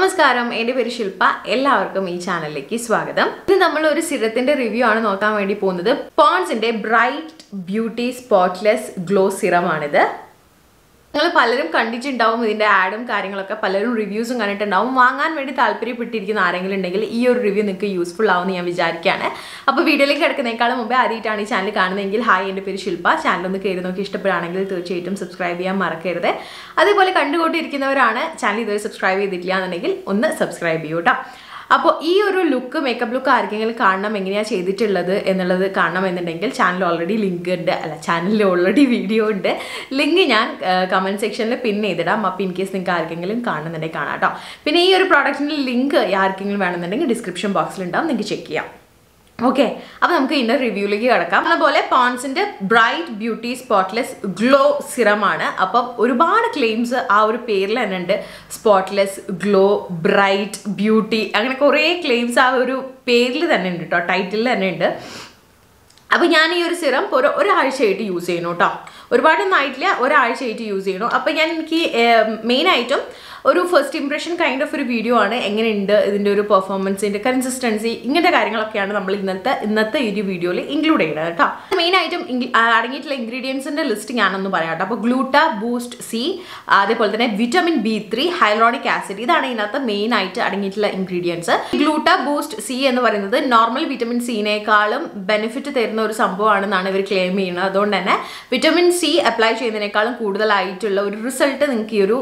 നമസ്കാരം എൻ്റെ പേര് ശില്പ എല്ലാവർക്കും ഈ ചാനലിലേക്ക് സ്വാഗതം ഇത് നമ്മൾ ഒരു സിറത്തിന്റെ റിവ്യൂ ആണ് നോക്കാൻ വേണ്ടി പോകുന്നത് പോൺസിന്റെ ബ്രൈറ്റ് ബ്യൂട്ടി സ്പോട്ട്ലെസ് ഗ്ലോ സിറമാണിത് നിങ്ങൾ പലരും കണ്ടിട്ടുണ്ടാവും ഇതിന്റെ ആഡും കാര്യങ്ങളൊക്കെ പലരും റിവ്യൂസും കണ്ടിട്ടുണ്ടാവും വാങ്ങാൻ വേണ്ടി താല്പര്യപ്പെട്ടിരിക്കുന്ന ആരെങ്കിലും ഉണ്ടെങ്കിൽ ഈ ഒരു റിവ്യൂ നിങ്ങൾക്ക് യൂസ്ഫുൾ ആവുമെന്ന് ഞാൻ വിചാരിക്കുകയാണ് അപ്പോൾ വീഡിയോയിലേക്ക് കിടക്കുന്നേക്കാളും മുമ്പേ ആദ്യമായിട്ടാണ് ഈ ചാനൽ കാണുന്നതെങ്കിൽ ഹായ് എൻ്റെ പേര് ശില്പ ചാനൽ ഒന്ന് കയറി നോക്കി ഇഷ്ടപ്പെടുകയാണെങ്കിൽ തീർച്ചയായിട്ടും സബ്സ്ക്രൈബ് ചെയ്യാൻ മറക്കരുത് അതേപോലെ കണ്ടുകൊണ്ടിരിക്കുന്നവരാണ് ചാനൽ ഇതുവരെ സബ്സ്ക്രൈബ് ചെയ്തിട്ടില്ല എന്നുണ്ടെങ്കിൽ ഒന്ന് സബ്സ്ക്രൈബ് ചെയ്യൂ കേട്ടോ അപ്പോൾ ഈ ഒരു ലുക്ക് മേക്കപ്പ് ലുക്ക് ആർക്കെങ്കിലും കാണണം എങ്ങനെയാണ് ചെയ്തിട്ടുള്ളത് എന്നുള്ളത് കാണണം എന്നുണ്ടെങ്കിൽ ചാനൽ ഓൾറെഡി ലിങ്ക് ഉണ്ട് അല്ല ചാനലിൽ ഓൾറെഡി വീഡിയോ ഉണ്ട് ലിങ്ക് ഞാൻ കമൻറ്റ് സെക്ഷനിൽ പിൻ ചെയ്തിടാം അപ്പോൾ ഇൻ കേസ് നിങ്ങൾക്ക് ആർക്കെങ്കിലും കാണുന്നുണ്ടെങ്കിൽ കാണാം കേട്ടോ പിന്നെ ഈ ഒരു പ്രോഡക്റ്റിൻ്റെ ലിങ്ക് ആർക്കെങ്കിലും വേണമെന്നുണ്ടെങ്കിൽ ഡിസ്ക്രിപ്ഷൻ ബോക്സിൽ ഉണ്ടാവും നിങ്ങൾക്ക് ചെക്ക് ചെയ്യാം ഓക്കെ അപ്പോൾ നമുക്ക് ഇന്നർ റിവ്യൂയിലേക്ക് കിടക്കാം അതുപോലെ പോൺസിന്റെ ബ്രൈറ്റ് ബ്യൂട്ടി സ്പോട്ട്ലെസ് ഗ്ലോ സിറമാണ് അപ്പം ഒരുപാട് ക്ലെയിംസ് ആ ഒരു പേരിൽ തന്നെ ഉണ്ട് സ്പോട്ട്ലെസ് ഗ്ലോ ബ്രൈറ്റ് ബ്യൂട്ടി അങ്ങനെ കുറേ ക്ലെയിംസ് ആ ഒരു പേരിൽ തന്നെ ഉണ്ട് കേട്ടോ ടൈറ്റിൽ തന്നെ ഉണ്ട് അപ്പോൾ ഞാൻ ഈ ഒരു സിറം ഒരു ഒരാഴ്ചയായിട്ട് യൂസ് ചെയ്യണു കേട്ടോ ഒരുപാടൊന്നും ആയിട്ടില്ല ഒരാഴ്ചയായിട്ട് യൂസ് ചെയ്യണു അപ്പോൾ ഞാൻ എനിക്ക് മെയിനായിട്ടും ഒരു ഫസ്റ്റ് ഇംപ്രഷൻ കൈൻഡ് ഓഫ് ഒരു വീഡിയോ ആണ് എങ്ങനെയുണ്ട് ഇതിൻ്റെ ഒരു പെർഫോമൻസിൻ്റെ കൺസിസ്റ്റൻസി ഇങ്ങനത്തെ കാര്യങ്ങളൊക്കെയാണ് നമ്മൾ ഇന്നത്തെ ഇന്നത്തെ ഈ ഒരു വീഡിയോയിൽ ഇൻക്ലൂഡ് ചെയ്യുന്നത് കേട്ടോ മെയിനായിട്ടും അടങ്ങിയിട്ടുള്ള ഇൻഗ്രീഡിയൻസിൻ്റെ ലിസ്റ്റ് ഞാനൊന്ന് പറയാം കേട്ടോ അപ്പോൾ ഗ്ലൂട്ട ബൂസ്റ്റ് സി അതേപോലെ തന്നെ vitamin B three hyaluronic acid ഇതാണ് ഇതിനകത്ത് മെയിൻ ആയിട്ട് അടങ്ങിയിട്ടുള്ള ഇൻഗ്രീഡിയൻസ് ഗ്ലൂട്ട ബൂസ്റ്റ് സി എന്ന് പറയുന്നത് നോർമൽ വിറ്റമിൻ സിനേക്കാളും ബെനിഫിറ്റ് തരുന്ന ഒരു സംഭവമാണെന്നാണ് ഇവർ ക്ലെയിം ചെയ്യുന്നത് അതുകൊണ്ട് തന്നെ വിറ്റമിൻ സി അപ്ലൈ ചെയ്യുന്നതിനേക്കാളും കൂടുതലായിട്ടുള്ള ഒരു റിസൾട്ട് നിങ്ങൾക്ക് ഈ ഒരു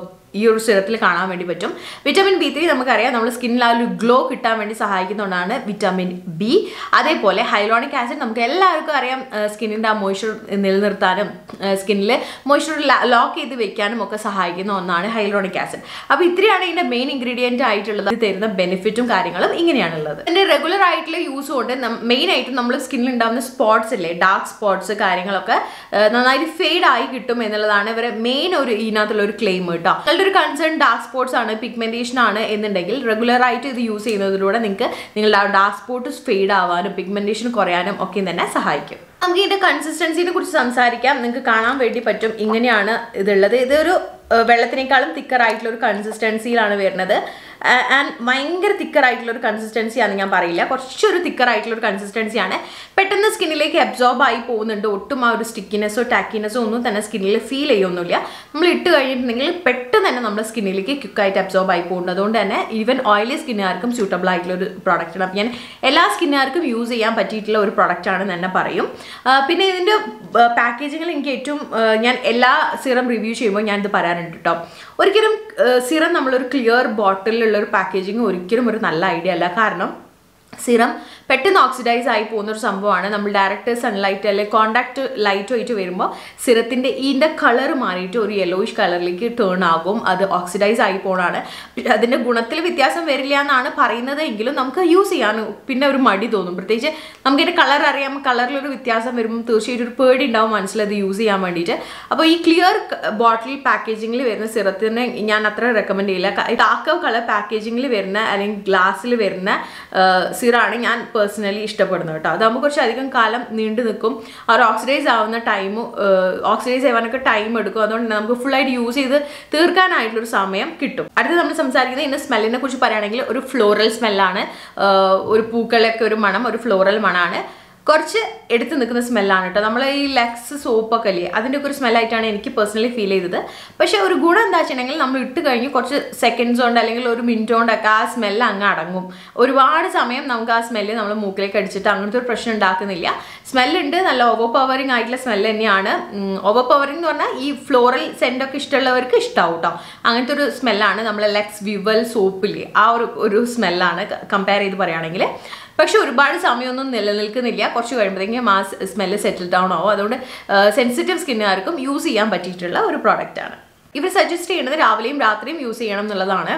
ഈ ഒരു സിറത്തിൽ കാണാൻ വേണ്ടി പറ്റും വിറ്റമിൻ ബി ത്രീ നമുക്കറിയാം നമ്മൾ സ്കിന്നിൽ ആ ഒരു ഗ്ലോ കിട്ടാൻ വേണ്ടി സഹായിക്കുന്നതുകൊണ്ടാണ് വിറ്റമിൻ ബി അതേപോലെ ഹൈലോണിക് ആസിഡ് നമുക്ക് എല്ലാവർക്കും അറിയാം സ്കിന്നിൻ്റെ ആ മോയ്സ്ചർ നിലനിർത്താനും സ്കിന്നിൽ മോയ്സ്ചർ ലോക്ക് ചെയ്ത് വെക്കാനും ഒക്കെ സഹായിക്കുന്ന ഒന്നാണ് ഹൈലോണിക് ആസിഡ് അപ്പോൾ ഇത്രയാണ് ഇതിൻ്റെ മെയിൻ ഇൻഗ്രീഡിയൻറ്റ് ആയിട്ടുള്ളത് തരുന്ന ബെനിഫിറ്റും കാര്യങ്ങളും ഇങ്ങനെയാണുള്ളത് എൻ്റെ റെഗുലർ ആയിട്ടുള്ള യൂസ് കൊണ്ട് മെയിൻ ആയിട്ടും നമ്മൾ സ്കിന്നിൽ ഉണ്ടാകുന്ന സ്പോട്ട്സ് ഇല്ലേ ഡാർക്ക് സ്പോട്ട്സ് കാര്യങ്ങളൊക്കെ നന്നായിട്ട് ഫെയ്ഡ് ആയി കിട്ടും എന്നുള്ളതാണ് ഇവരെ മെയിൻ ഒരു ഇതിനകത്തുള്ള ഒരു ക്ലെയിം കേട്ടോ നിങ്ങളുടെ ഒരു കൺസേൺ ഡാർക്ക് സ്പോട്ട്സ് ആണ് പിഗ്മെന്റേഷൻ ആണ് എന്നുണ്ടെങ്കിൽ റെഗുലർ ആയിട്ട് ഇത് യൂസ് ചെയ്യുന്നതിലൂടെ നിങ്ങൾക്ക് നിങ്ങളുടെ ആ ഡാർക്ക് സ്പോട്ട് ഫെയ്ഡ് ആവാനും പിഗ്മെന്റേഷൻ കുറയാനും ഒക്കെ തന്നെ സഹായിക്കും നമുക്ക് ഇതിന്റെ കൺസിസ്റ്റൻസിനെ കുറിച്ച് സംസാരിക്കാം നിങ്ങൾക്ക് കാണാൻ വേണ്ടി പറ്റും ഇങ്ങനെയാണ് ഇതുള്ളത് ഇതൊരു വെള്ളത്തിനേക്കാളും തിക്കറായിട്ടുള്ള ഒരു കൺസിസ്റ്റൻസിയിലാണ് വരുന്നത് ആൻഡ് ഭയങ്കര തിക്കറായിട്ടുള്ള ഒരു കൺസിസ്റ്റൻസിയാണ് ഞാൻ പറയില്ല കുറച്ചൊരു തിക്കറായിട്ടുള്ള ഒരു കൺസിസ്റ്റൻസിയാണ് പെട്ടെന്ന് സ്കിന്നിലേക്ക് അബ്സോർബ് ആയി പോകുന്നുണ്ട് ഒട്ടും ആ ഒരു സ്റ്റിക്കിനെസ്സോ ടാക്കിനെസ്സോ ഒന്നും തന്നെ സ്കിന്നിൽ ഫീൽ ചെയ്യൊന്നുമില്ല നമ്മൾ ഇട്ട് കഴിഞ്ഞിട്ടുണ്ടെങ്കിൽ പെട്ടെന്ന് തന്നെ നമ്മുടെ സ്കിന്നിലേക്ക് ക്വിക്കായിട്ട് അബ്സോർബ് ആയി പോകുന്നുണ്ട് അതുകൊണ്ട് തന്നെ ഈവൻ ഓയിലി സ്കിന്നുകാർക്കും സ്യൂട്ടബിൾ ആയിട്ടുള്ള ഒരു പ്രോഡക്റ്റാണ് അപ്പം ഞാൻ എല്ലാ സ്കിന്നുകാർക്കും യൂസ് ചെയ്യാൻ പറ്റിയിട്ടുള്ള ഒരു പ്രോഡക്റ്റാണെന്ന് തന്നെ പറയും പിന്നെ ഇതിൻ്റെ പാക്കേജിങ്ങിൽ എനിക്ക് ഏറ്റവും ഞാൻ എല്ലാ സിറം റിവ്യൂ ചെയ്യുമ്പോൾ ഞാൻ ഇത് പറയാറുണ്ട് കേട്ടോ ഒരിക്കലും സിറം നമ്മളൊരു ക്ലിയർ ബോട്ടിലുള്ള ഒരു പാക്കേജിങ് ഒരിക്കലും ഒരു നല്ല ഐഡിയ അല്ല കാരണം സിറം പെട്ടെന്ന് ഓക്സിഡൈസ് ആയി പോകുന്ന ഒരു സംഭവമാണ് നമ്മൾ ഡയറക്റ്റ് സൺലൈറ്റ് അല്ലെങ്കിൽ കോണ്ടാക്ട് ലൈറ്റ് ആയിട്ട് വരുമ്പോൾ സിറത്തിൻ്റെ ഇതിൻ്റെ കളർ മാറിയിട്ട് ഒരു യെല്ലോയിഷ് കളറിലേക്ക് ടേൺ ആകും അത് ഓക്സിഡൈസ് ആയി പോകണമാണ് അതിൻ്റെ ഗുണത്തിൽ വ്യത്യാസം വരില്ല എന്നാണ് പറയുന്നത് എങ്കിലും നമുക്ക് യൂസ് ചെയ്യാൻ പിന്നെ ഒരു മടി തോന്നും പ്രത്യേകിച്ച് നമുക്കിതിൻ്റെ കളർ അറിയാം കളറിലൊരു വ്യത്യാസം വരുമ്പോൾ തീർച്ചയായിട്ടും ഒരു പേടി ഉണ്ടാവും മനസ്സിലത് യൂസ് ചെയ്യാൻ വേണ്ടിയിട്ട് അപ്പോൾ ഈ ക്ലിയർ ബോട്ടിൽ പാക്കേജിങ്ങിൽ വരുന്ന സിറത്തിന് ഞാൻ അത്ര റെക്കമെൻഡ് ചെയ്യില്ല ഡാർക്ക് കളർ പാക്കേജിങ്ങിൽ വരുന്ന അല്ലെങ്കിൽ ഗ്ലാസ്സിൽ വരുന്ന സിറാണ് ഞാൻ പേഴ്സണലി ഇഷ്ടപ്പെടുന്നത് കേട്ടോ അതാകുമ്പോൾ കുറച്ച് അധികം കാലം നീണ്ടു നിൽക്കും ആ ഒരു ഓക്സിഡൈസ് ആവുന്ന ടൈം ഓക്സിഡൈസ് ആവാനൊക്കെ ടൈം എടുക്കും അതുകൊണ്ട് നമുക്ക് ഫുള്ളായിട്ട് യൂസ് ചെയ്ത് തീർക്കാനായിട്ടുള്ളൊരു സമയം കിട്ടും അടുത്ത് നമ്മൾ സംസാരിക്കുന്നത് ഇതിൻ്റെ സ്മെല്ലിനെ കുറിച്ച് പറയുകയാണെങ്കിൽ ഒരു ഫ്ലോറൽ സ്മെല്ലാണ് ഒരു പൂക്കളൊക്കെ ഒരു മണം ഒരു ഫ്ലോറൽ മണമാണ് കുറച്ച് എടുത്ത് നിൽക്കുന്ന സ്മെല്ലാണ് കേട്ടോ നമ്മൾ ഈ ലെക്സ് സോപ്പൊക്കെ അല്ലേ അതിൻ്റെ ഒക്കെ ഒരു സ്മെല്ലായിട്ടാണ് എനിക്ക് പേഴ്സണലി ഫീൽ ചെയ്തത് പക്ഷേ ഒരു ഗുണം എന്താ വെച്ചിട്ടുണ്ടെങ്കിൽ നമ്മൾ ഇട്ട് കഴിഞ്ഞ് കുറച്ച് സെക്കൻഡ്സ് കൊണ്ട് അല്ലെങ്കിൽ ഒരു മിനിറ്റ് കൊണ്ടൊക്കെ ആ സ്മെല്ല് അങ്ങ് അടങ്ങും ഒരുപാട് സമയം നമുക്ക് ആ സ്മെല്ല് നമ്മൾ മൂക്കിലേക്ക് അടിച്ചിട്ട് അങ്ങനത്തെ ഒരു പ്രശ്നം ഉണ്ടാക്കുന്നില്ല സ്മെല്ലുണ്ട് നല്ല ഓവർ പവറിങ് ആയിട്ടുള്ള സ്മെല്ല് തന്നെയാണ് ഓവർ പവറിങ് എന്ന് പറഞ്ഞാൽ ഈ ഫ്ലോറൽ സെൻറ്റൊക്കെ ഇഷ്ടമുള്ളവർക്ക് ഇഷ്ടമാവും കേട്ടോ അങ്ങനത്തെ ഒരു സ്മെല്ലാണ് നമ്മൾ ലെക്സ് വിവൽ സോപ്പില്ലേ ആ ഒരു ഒരു സ്മെല്ലാണ് കമ്പയർ ചെയ്ത് പറയുകയാണെങ്കിൽ പക്ഷെ ഒരുപാട് സമയമൊന്നും നിലനിൽക്കുന്നില്ല കുറച്ച് കഴിയുമ്പോഴത്തേക്കും ആ സ്മെല്ല് സെറ്റിൽ ഡൗൺ ആവും അതുകൊണ്ട് സെൻസിറ്റീവ് സ്കിന്നുകാർക്കും യൂസ് ചെയ്യാൻ പറ്റിയിട്ടുള്ള ഒരു പ്രോഡക്റ്റാണ് ഇവർ സജസ്റ്റ് ചെയ്യുന്നത് രാവിലെയും രാത്രിയും യൂസ് ചെയ്യണം എന്നുള്ളതാണ്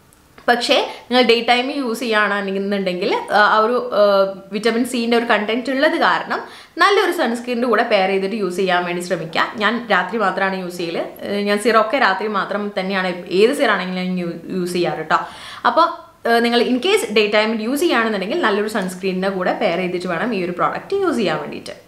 പക്ഷേ നിങ്ങൾ ഡേ ടൈമിൽ യൂസ് ചെയ്യുകയാണെന്നുണ്ടെങ്കിൽ ആ ഒരു വിറ്റമിൻ സീൻ്റെ ഒരു കണ്ടൻറ്റ് ഉള്ളത് കാരണം നല്ലൊരു സൺസ്ക്രീനിൻ്റെ കൂടെ പെയർ ചെയ്തിട്ട് യൂസ് ചെയ്യാൻ വേണ്ടി ശ്രമിക്കുക ഞാൻ രാത്രി മാത്രമാണ് യൂസ് ചെയ്യൽ ഞാൻ സിറൊക്കെ രാത്രി മാത്രം തന്നെയാണ് ഏത് സിറാണെങ്കിലും ഞാൻ യൂസ് ചെയ്യാറ് കേട്ടോ അപ്പോൾ നിങ്ങൾ ഇൻ കേസ് ഡേ ടൈമിൽ യൂസ് ചെയ്യുകയാണെന്നുണ്ടെങ്കിൽ നല്ലൊരു സൺസ്ക്രീനിൻ്റെ കൂടെ പെയർ ചെയ്തിട്ട് വേണം ഈ ഒരു പ്രോഡക്റ്റ് യൂസ് ചെയ്യാൻ വേണ്ടിയിട്ട്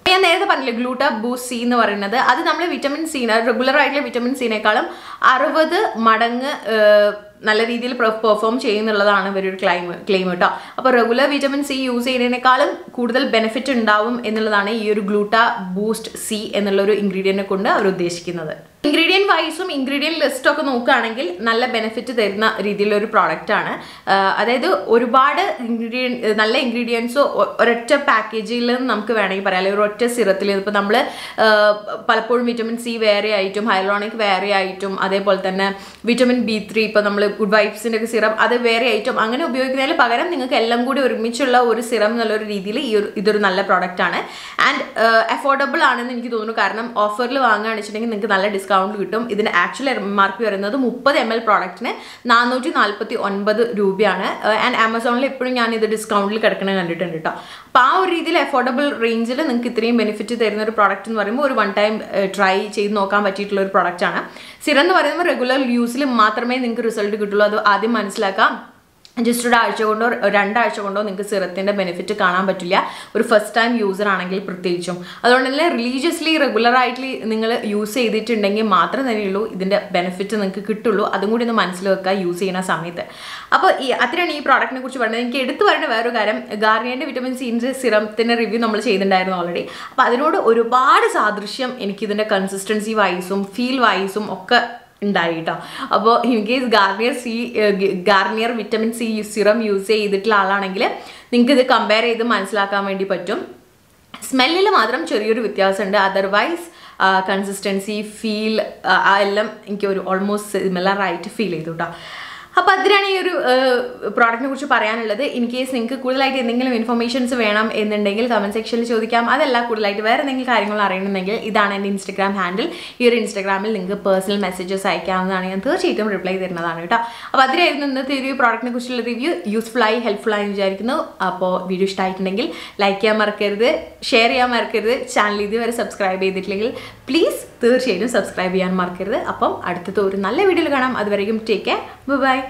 ഞാൻ നേരത്തെ പറഞ്ഞില്ലേ ഗ്ലൂട്ട ബൂസ്റ്റ് സി എന്ന് പറയുന്നത് അത് നമ്മൾ വിറ്റമിൻ സി റെഗുലർ ആയിട്ടുള്ള വിറ്റമിൻ സിനേക്കാളും അറുപത് മടങ്ങ് ഏഹ്, നല്ല രീതിയിൽ പെർഫോം ചെയ്യുന്നുള്ളതാണ് ഇവരൊരു ക്ലൈം ക്ലെയിം കേട്ടോ അപ്പോൾ റെഗുലർ വിറ്റമിൻ സി യൂസ് ചെയ്യുന്നതിനേക്കാളും കൂടുതൽ ബെനിഫിറ്റ് ഉണ്ടാവും എന്നുള്ളതാണ് ഈ ഒരു ഗ്ലൂട്ട ബൂസ്റ്റ് സി എന്നുള്ള ഒരു ഇൻഗ്രീഡിയൻറ്റിനെ കൊണ്ട് അവർ ഉദ്ദേശിക്കുന്നത് ഇൻഗ്രീഡിയൻറ്റ് വൈസും ഇൻഗ്രീഡിയൻറ്റ് ലിസ്റ്റും ഒക്കെ നോക്കുകയാണെങ്കിൽ നല്ല ബെനിഫിറ്റ് തരുന്ന രീതിയിലുള്ള ഒരു പ്രോഡക്റ്റ് ആണ് ആഹ് അതായത് ഒരുപാട് ഇൻഗ്രീഡിയൻ നല്ല ഇൻഗ്രീഡിയൻസ് ഒരൊറ്റ പാക്കേജിൽ നമുക്ക് വേണമെങ്കിൽ പറയാം അല്ലെങ്കിൽ ഒരൊറ്റ സിറത്തിൽ ഇപ്പോൾ നമ്മൾ പലപ്പോഴും വിറ്റമിൻ സി വേറെ ആയിട്ടും ഹൈലോണിക് വേറെ ആയിട്ടും അതേപോലെ തന്നെ വിറ്റമിൻ ബി ത്രീ ഇപ്പോൾ നമ്മൾ ഗുഡ് വൈബ്സിൻ്റെ ഒക്കെ സിറം അത് വേറെ ആയിട്ടും അങ്ങനെ ഉപയോഗിക്കുന്നതിന് പകരം നിങ്ങൾക്ക് എല്ലാം കൂടി ഒരുമിച്ചുള്ള ഒരു സിറം എന്നുള്ളൊരു രീതിയിൽ ഈ ഒരു ഇതൊരു നല്ല പ്രോഡക്റ്റ് ആണ് ആൻഡ് അഫോർഡബിൾ ആണെന്ന് എനിക്ക് തോന്നുന്നു കാരണം ഓഫറിൽ വാങ്ങുകയാണെന്ന് വെച്ചിട്ടുണ്ടെങ്കിൽ നിങ്ങൾക്ക് നല്ല ഡിസ്കൗണ്ട് കിട്ടും ഇതിന് ആക്ച്വൽ എം ആർ പി വരുന്നത് മുപ്പത് എം എൽ പ്രോഡക്റ്റിന് നാനൂറ്റി നാൽപ്പത്തി ഒൻപത് രൂപയാണ് ആൻഡ് ആമസോണിൽ എപ്പോഴും ഞാൻ ഇത് ഡിസ്കൗണ്ടിൽ കിടക്കണ കണ്ടിട്ടുണ്ട് കേട്ടോ അപ്പോൾ ആ ഒരു രീതിയിൽ അഫോർഡബിൾ റേഞ്ചിൽ നിങ്ങൾക്ക് ഇത്രയും ബെനിഫിറ്റ് തരുന്ന ഒരു പ്രോഡക്റ്റ് എന്ന് പറയുമ്പോൾ ഒരു വൺ ടൈം ട്രൈ ചെയ്ത് നോക്കാൻ പറ്റിയിട്ടുള്ള ഒരു പ്രോഡക്റ്റ് ആണ് സിറം എന്ന് പറയുമ്പോൾ റെഗുലർ യൂസിൽ മാത്രമേ നിങ്ങൾക്ക് റിസൾട്ട് കിട്ടുള്ളൂ അത് ആദ്യം മനസ്സിലാക്കാം ജസ്റ്റ് ഒരു ആഴ്ച കൊണ്ടോ രണ്ടാഴ്ച കൊണ്ടോ നിങ്ങൾക്ക് സിറത്തിൻ്റെ ബെനിഫിറ്റ് കാണാൻ പറ്റില്ല ഒരു ഫസ്റ്റ് ടൈം യൂസർ ആണെങ്കിൽ പ്രത്യേകിച്ചും അതുകൊണ്ട് തന്നെ റിലീജിയസ്ലി റെഗുലർ ആയിട്ട് നിങ്ങൾ യൂസ് ചെയ്തിട്ടുണ്ടെങ്കിൽ മാത്രമേ തന്നെയുള്ളൂ ഇതിൻ്റെ ബെനിഫിറ്റ് നിങ്ങൾക്ക് കിട്ടുള്ളൂ അതും കൂടി ഒന്ന് മനസ്സിൽ വെക്കുക യൂസ് ചെയ്യുന്ന സമയത്ത് അപ്പോൾ ഈ അത്രയാണ് ഈ പ്രോഡക്റ്റിനെ കുറിച്ച് പറയുന്നത് എനിക്ക് എടുത്തു പറയുന്ന വേറൊരു കാര്യം ഗാർണിയൻ്റെ വിറ്റമിൻ സിൻ്റെ സിറത്തിൻ്റെ റിവ്യൂ നമ്മൾ ചെയ്തിട്ടുണ്ടായിരുന്നു ഓൾറെഡി അപ്പോൾ അതിനോട് ഒരുപാട് സാദൃശ്യം എനിക്കിതിൻ്റെ കൺസിസ്റ്റൻസി വൈസും ഫീൽ വൈസും ഒക്കെ ഉണ്ടായി കേട്ടോ അപ്പോൾ in case Garnier C Garnier vitamin C serum use ചെയ്തിട്ടുള്ള ആളാണെങ്കിൽ നിങ്ങൾക്ക് ഇത് കമ്പയർ ചെയ്ത് മനസ്സിലാക്കാൻ വേണ്ടി പറ്റും സ്മെല്ലിൽ മാത്രം ചെറിയൊരു വ്യത്യാസമുണ്ട് അതർവൈസ് കൺസിസ്റ്റൻസി ഫീൽ ആ എല്ലാം എനിക്ക് ഒരു ഓൾമോസ്റ്റ് സിമിലർ ആയിട്ട് ഫീൽ ചെയ്തു കേട്ടോ അപ്പോൾ അതിനാണ് ഈ ഒരു പ്രോഡക്റ്റിനെ കുറിച്ച് പറയാനുള്ളത് ഇൻ കേസ് നിങ്ങൾക്ക് കൂടുതലായിട്ട് എന്തെങ്കിലും ഇൻഫർമേഷൻസ് വേണം എന്നുണ്ടെങ്കിൽ കമൻറ്റ് സെക്ഷനിൽ ചോദിക്കാം അതല്ല കൂടുതലായിട്ട് വേറെ എന്തെങ്കിലും കാര്യങ്ങൾ അറിയണമെങ്കിൽ ഇതാണ് എൻ്റെ ഇൻസ്റ്റഗ്രാം ഹാൻഡിൽ ഈ ഒരു ഇൻസ്റ്റഗ്രാമിൽ നിങ്ങൾക്ക് പേഴ്സണൽ മെസ്സേജസ് അയക്കാവുന്നതാണ് ഞാൻ തീർച്ചയായിട്ടും റിപ്ലൈ തരുന്നതാണ് കേട്ടോ അപ്പോൾ അതിനായിരുന്നു ഇന്നത്തെ ഒരു പ്രോഡക്റ്റിനെ കുറിച്ചുള്ള റിവ്യൂ യൂസ്ഫുൾ ആയി ഹെൽപ്ഫുൾ ആയി വിചാരിക്കുന്നു അപ്പോൾ വീഡിയോ ഇഷ്ടമായിട്ടുണ്ടെങ്കിൽ ലൈക്ക് ചെയ്യാൻ മറക്കരുത് ഷെയർ ചെയ്യാൻ മറക്കരുത് ചാനൽ ഇതുവരെ സബ്സ്ക്രൈബ് ചെയ്തിട്ടില്ലെങ്കിൽ പ്ലീസ് തീർച്ചയായിട്ടും സബ്സ്ക്രൈബ് ചെയ്യാൻ മറക്കരുത് അപ്പം അടുത്തത് ഒരു നല്ല വീഡിയോയിൽ കാണാം അതുവരെയും ടേക്ക് കെയർ ബൈ